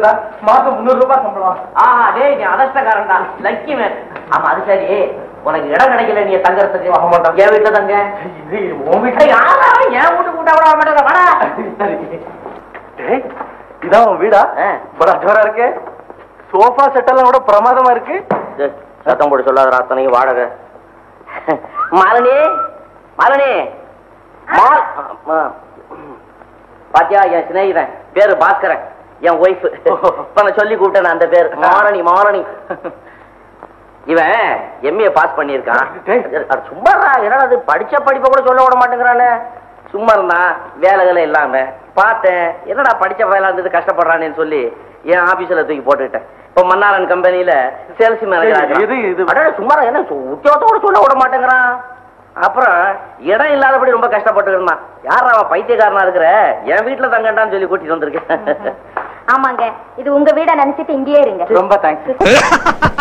இருக்குடா மாசம் முந்நூறு ரூபாய் சம்பளம் ஆஹா டேய் நீ அதஷ்டக்காரன்டா லக்கி மேன் ஆமா அது சரி உனக்கு இடம் கிடைக்கல நீ தங்கறதுக்கு ஆமாண்டா. என் வீட்டுல தங்க இது உன் வீட்டு ஏய், யாரா அவன்? என் வீட்டுக்கு கூட்டா விட மாட்டேங்க வாடா சரி டேய் இதான் உன் வீடா ஆ. படா ஜோரா இருக்கு சோஃபா செட் எல்லாம் கூட பிரமாதமா இருக்கு டேய், சத்தம் போட்டு சொல்லாத அத்தனைக்கு வாடகை மாலினி மாலினி மால் ஆ, பாத்தியா என் சிநேகிதன் பேரு பாஸ்கரன் என் ஒய்ஃப் இப்ப நான் சொல்லி கூப்பிட்டேன் அந்த பேர் மாரணி மாரணி இவன் எம்ஏ பாஸ் பண்ணியிருக்கான் டேய். அட சும்மாடா என்னடா அது படிச்ச படிப்பை கூட சொல்ல விட மாட்டேங்கிறானே சும்மா இருந்தான் வேலைகளை இல்லாம பார்த்தேன் என்னடா படிச்ச வேலை இருந்தது கஷ்டப்படுறானேன்னு சொல்லி என் ஆபீஸ்ல தூக்கி போட்டுக்கிட்டேன் இப்ப மன்னாரன் கம்பெனில சேல்ஸ் டேய், இது- இது- மேனேஜர் சும்மா என்ன சு- உத்தியோகத்தோட சொல்ல விட மாட்டேங்கிறான் அப்புறம் இடம் இல்லாதபடி ரொம்ப கஷ்டப்பட்டு இருந்தான் யார் அவன் பைத்தியக்காரனா இருக்கிற என் வீட்டுல தங்கண்டான்னு சொல்லி கூட்டிட்டு வந்திருக்கேன் ஆமாங்க இது உங்க வீட நினைச்சிட்டு இங்கேயே இருங்க ரொம்ப தேங்க்ஸ்